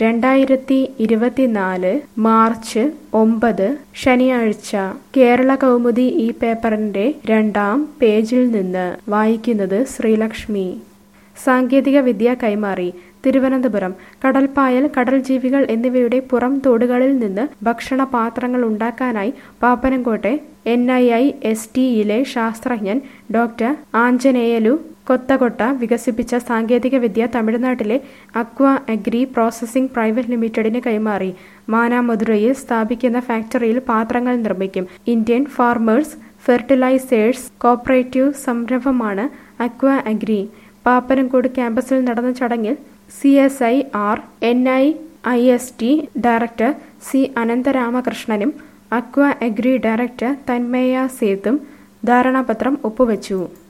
രണ്ടായിരത്തി ഇരുപത്തിനാല് മാർച്ച് ഒമ്പത് ശനിയാഴ്ച കേരള കൗമുദി ഈ പേപ്പറിന്റെ രണ്ടാം പേജിൽ നിന്ന് വായിക്കുന്നത് ശ്രീലക്ഷ്മി സാങ്കേതിക വിദ്യ കൈമാറി തിരുവനന്തപുരം കടൽപ്പായൽ കടൽ ജീവികൾ എന്നിവയുടെ പുറം തോടുകളിൽ നിന്ന് ഭക്ഷണ പാത്രങ്ങൾ ഉണ്ടാക്കാനായി പാപ്പനംകോട്ടെ എൻ ഐ ഐ എസ് ടിയിലെ ശാസ്ത്രജ്ഞൻ ഡോക്ടർ ആഞ്ജനേയലു കൊത്തകൊട്ട വികസിപ്പിച്ച സാങ്കേതിക വിദ്യ തമിഴ്നാട്ടിലെ അക്വ അഗ്രി പ്രോസസ്സിംഗ് പ്രൈവറ്റ് ലിമിറ്റഡിന് കൈമാറി മാനാമധുരയിൽ സ്ഥാപിക്കുന്ന ഫാക്ടറിയിൽ പാത്രങ്ങൾ നിർമ്മിക്കും ഇന്ത്യൻ ഫാർമേഴ്സ് ഫെർട്ടിലൈസേഴ്സ് കോപ്പറേറ്റീവ് സംരംഭമാണ് അക്വ അഗ്രി പാപ്പനംകോട് ക്യാമ്പസിൽ നടന്ന ചടങ്ങിൽ C S I R N I I S T director C അനന്തരാമകൃഷ്ണനും അക്വ അഗ്രി ഡയറക്ടർ തന്മയ സേത്തും ധാരണാപത്രം ഒപ്പുവച്ചു